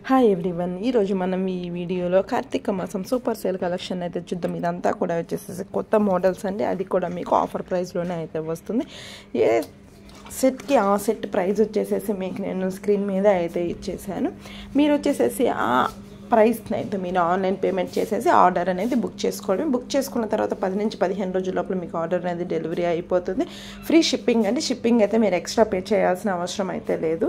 hi everyone ఈరోజు మనం ఈ వీడియోలో కార్తీక మాసం సూపర్ సేల్ కలెక్షన్ అయితే చూద్దాం ఇదంతా కూడా వచ్చేసేసి కొత్త మోడల్స్ అండి అది కూడా మీకు ఆఫర్ ప్రైస్లోనే అయితే వస్తుంది ఏ సెట్కి ఆ సెట్ ప్రైస్ వచ్చేసేసి మీకు నేను స్క్రీన్ మీద అయితే ఇచ్చేసాను మీరు వచ్చేసేసి ఆ ప్రైస్ని అయితే మీరు ఆన్లైన్ పేమెంట్ చేసేసి ఆర్డర్ అనేది బుక్ చేసుకోవడం బుక్ చేసుకున్న తర్వాత పది నుంచి పదిహేను రోజుల లోపల మీకు ఆర్డర్ అనేది డెలివరీ అయిపోతుంది ఫ్రీ షిప్పింగ్ అండి షిప్పింగ్ అయితే మీరు ఎక్స్ట్రా పే చేయాల్సిన అవసరం అయితే లేదు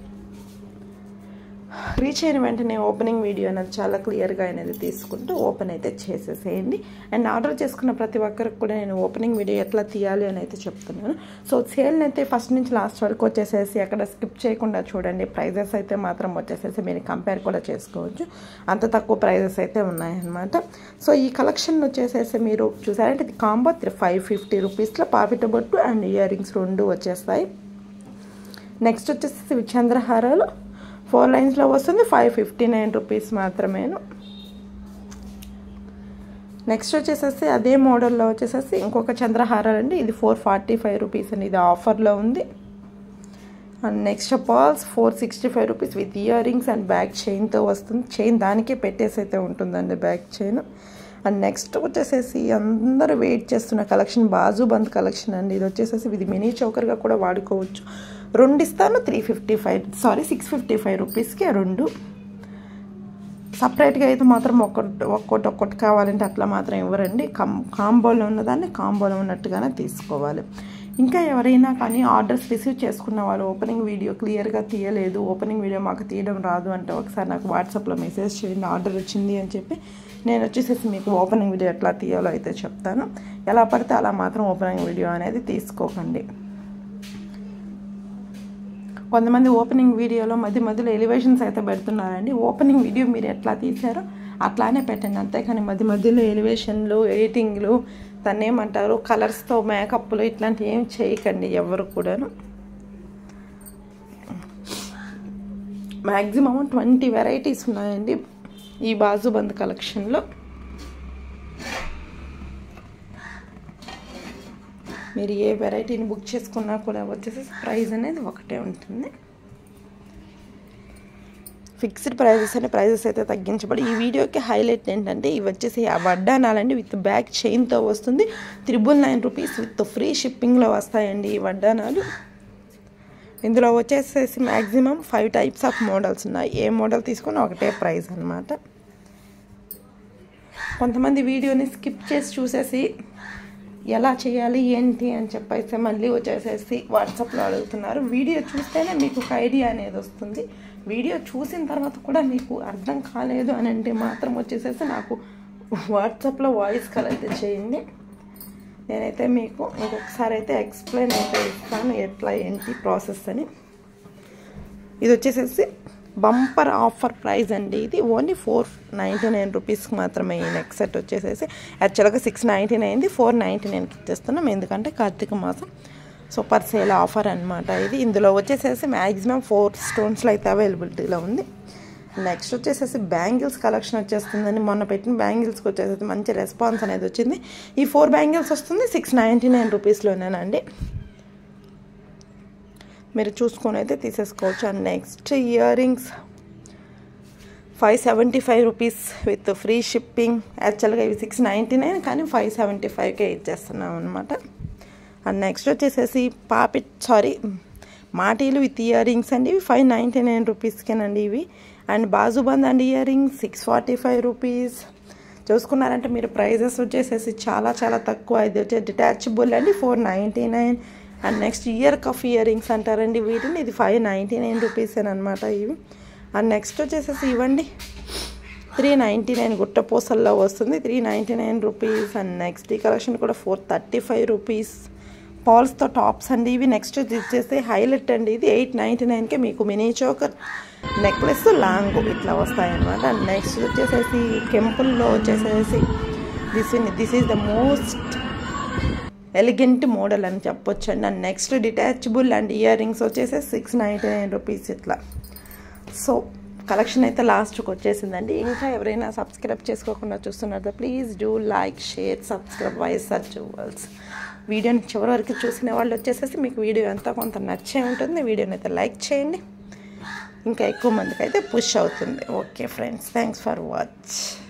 రీచ్ అయిన వెంటనే ఓపెనింగ్ వీడియో అనేది చాలా క్లియర్గా అనేది తీసుకుంటూ ఓపెన్ అయితే చేసేసేయండి అండ్ ఆర్డర్ చేసుకున్న ప్రతి ఒక్కరికి కూడా నేను ఓపెనింగ్ వీడియో ఎట్లా తీయాలి అని అయితే చెప్తున్నాను సో సేల్ని అయితే ఫస్ట్ నుంచి లాస్ట్ వరకు వచ్చేసేసి అక్కడ స్కిప్ చేయకుండా చూడండి ప్రైజెస్ అయితే మాత్రం వచ్చేసేసి మీరు కంపేర్ కూడా చేసుకోవచ్చు అంత తక్కువ ప్రైజెస్ అయితే ఉన్నాయన్నమాట సో ఈ కలెక్షన్ వచ్చేసేసి మీరు చూసారంటే ఇది కాంబో ఫైవ్ ఫిఫ్టీ రూపీస్లో పాపిటబొట్టు అండ్ ఇయర్ రింగ్స్ రెండు వచ్చేస్తాయి నెక్స్ట్ వచ్చేసి చంద్రహారాలు ఫోర్ లైన్స్లో వస్తుంది ఫైవ్ ఫిఫ్టీ నైన్ రూపీస్ మాత్రమేను నెక్స్ట్ వచ్చేసేసి అదే మోడల్లో వచ్చేసేసి ఇంకొక చంద్రహారాలు అండి ఇది ఫోర్ ఫార్టీ ఫైవ్ రూపీస్ అండి ఇది ఆఫర్లో ఉంది and next pearls four sixty five rupees with earrings and back చైన్తో వస్తుంది చైన్ దానికే పెట్టేసి అయితే ఉంటుందండి బ్యాక్ చైన్ అండ్ నెక్స్ట్ వచ్చేసేసి అందరూ వెయిట్ చేస్తున్న కలెక్షన్ బాజు బంద్ కలెక్షన్ అండి ఇది వచ్చేసేసి ఇది మినీ చౌకర్గా కూడా వాడుకోవచ్చు రెండు ఇస్తాను three fifty five sorry six fifty five రూపీస్కి రెండు సపరేట్గా అయితే మాత్రం ఒక్కటి ఒక్కటి ఒక్కటి కావాలంటే అట్లా మాత్రం ఇవ్వరండి కం కాంబోలో ఉన్నదాన్ని కాంబోలో ఉన్నట్టుగానే తీసుకోవాలి ఇంకా ఎవరైనా కానీ ఆర్డర్స్ రిసీవ్ చేసుకున్న వాళ్ళు ఓపెనింగ్ వీడియో క్లియర్గా తీయలేదు ఓపెనింగ్ వీడియో మాకు తీయడం రాదు అంటే ఒకసారి నాకు వాట్సాప్లో మెసేజ్ చేయండి ఆర్డర్ వచ్చింది అని చెప్పి నేను వచ్చేసేసి మీకు ఓపెనింగ్ వీడియో ఎట్లా తీయాలో అయితే చెప్తాను ఎలా పడితే అలా మాత్రం ఓపెనింగ్ వీడియో అనేది తీసుకోకండి కొంతమంది ఓపెనింగ్ వీడియోలో మధ్య మధ్యలో ఎలివేషన్స్ అయితే పెడుతున్నారండి ఓపెనింగ్ వీడియో మీరు ఎట్లా తీశారో అట్లానే పెట్టండి అంతేకాని మధ్య మధ్యలో ఎలివేషన్లు ఎడిటింగ్లు దాన్ని ఏమంటారు కలర్స్తో మేకప్లు ఇట్లాంటివి ఏం చేయకండి ఎవరు కూడాను మ్యాక్సిమం ట్వంటీ వెరైటీస్ ఉన్నాయండి ఈ బాజుబంద్ కలెక్షన్లో మీరు ఏ వెరైటీని బుక్ చేసుకున్నా కూడా వచ్చేసి ప్రైస్ అనేది ఒకటే ఉంటుంది ఫిక్స్డ్ ప్రైజెస్ అనే ప్రైజెస్ అయితే తగ్గించబడి ఈ వీడియోకి హైలైట్ ఏంటంటే ఇవి వచ్చేసి ఆ వడ్డానాలండి విత్ బ్యాక్ చైన్తో వస్తుంది triple nine rupees with free షిప్పింగ్లో వస్తాయండి ఈ వడ్డానాలు ఇందులో వచ్చేసేసి maximum five types of models ఉన్నాయి ఏ మోడల్ తీసుకున్నా ఒకటే ప్రైస్ అనమాట కొంతమంది వీడియోని స్కిప్ చేసి చూసేసి ఎలా చేయాలి ఏంటి అని చెప్పేసి మళ్ళీ వచ్చేసేసి వాట్సాప్లో అడుగుతున్నారు వీడియో చూస్తేనే మీకు ఒక ఐడియా అనేది వస్తుంది వీడియో చూసిన తర్వాత కూడా మీకు అర్థం కాలేదు అని అంటే మాత్రం వచ్చేసేసి నాకు వాట్సాప్లో వాయిస్ కాల్ అయితే చేయండి నేనైతే మీకు ఇంకొకసారి అయితే ఎక్స్ప్లెయిన్ అయితే ఇస్తాను ఎట్లా ఏంటి ప్రాసెస్ అని ఇది వచ్చేసేసి బంపర్ ఆఫర్ ప్రైస్ అండి ఇది ఓన్లీ ఫోర్ నైంటీ నైన్ రూపీస్కి మాత్రమే ఈ నెక్ సెట్ వచ్చేసేసి యాక్చువల్గా సిక్స్ నైంటీ నైన్ది ఫోర్ నైంటీ నైన్కి ఇచ్చేస్తున్నాం ఎందుకంటే కార్తీక మాసం సూపర్ సేల్ ఆఫర్ అనమాట ఇది ఇందులో వచ్చేసేసి మ్యాక్సిమం ఫోర్ స్టోన్స్లో అయితే అవైలబిలిటీలో ఉంది నెక్స్ట్ వచ్చేసేసి బ్యాంగిల్స్ కలెక్షన్ వచ్చేస్తుందండి మొన్న పెట్టిన బ్యాంగిల్స్కి వచ్చేసేసి మంచి రెస్పాన్స్ అనేది వచ్చింది ఈ ఫోర్ బ్యాంగిల్స్ వస్తుంది సిక్స్ నైంటీ నైన్ రూపీస్లోనేనండి మీరు చూసుకొని అయితే తీసేసుకోవచ్చు and next earrings five seventy five rupees with free shipping యాక్చువల్గా ఇవి సిక్స్ నైంటీ నైన్ కానీ ఫైవ్ సెవెంటీ ఫైవ్కే ఇచ్చేస్తున్నాం అనమాట అండ్ నెక్స్ట్ వచ్చేసేసి పాపిట్ సారీ మాటీలు విత్ ఇయర్ రింగ్స్ అండి ఇవి ఫైవ్ నైంటీ నైన్ రూపీస్కేనండి ఇవి అండ్ బాజుబంద్ and earrings six forty five rupees చూసుకున్నారంటే మీరు ప్రైజెస్ వచ్చేసేసి చాలా చాలా తక్కువ ఇది వచ్చే డిటాచబుల్ అండి four ninety nine and next ear cuff earrings అంటారండి వీటిని ఇది ఫైవ్ నైంటీ నైన్ రూపీస్ అనమాట ఇవి అండ్ నెక్స్ట్ వచ్చేసేసి ఇవ్వండి త్రీ నైంటీ నైన్ గుట్టపూసల్లో వస్తుంది three ninety nine rupees and next ఈ కలెక్షన్ కూడా ఫోర్ థర్టీ ఫైవ్ రూపీస్ పాల్స్తో టాప్స్ అండి ఇవి నెక్స్ట్ వచ్చేసి హైలైట్ అండి ఇది ఎయిట్ నైంటీ నైన్కే మీకు మినీ చోకర్ నెక్లెస్ లాంగ్ ఇట్లా వస్తాయన్నమాట అండ్ నెక్స్ట్ వచ్చేసేసి కెంపుల్లో వచ్చేసేసి this this is the most elegant model అని చెప్పొచ్చండి and next detachable and earrings వచ్చేసి సిక్స్ నైంటీ నైన్ రూపీస్ ఇట్లా సో కలెక్షన్ అయితే లాస్ట్కి వచ్చేసిందండి ఇంకా ఎవరైనా సబ్స్క్రైబ్ చేసుకోకుండా చూస్తున్నారో please do like share subscribe YSR jewels వీడియోని చివరి వరకు చూసిన వాళ్ళు వచ్చేసేసి మీకు వీడియో అంతా కొంత నచ్చే ఉంటుంది వీడియోని అయితే లైక్ చేయండి ఇంకా ఎక్కువ మందికి అయితే పుష్ అవుతుంది okay friends thanks for watch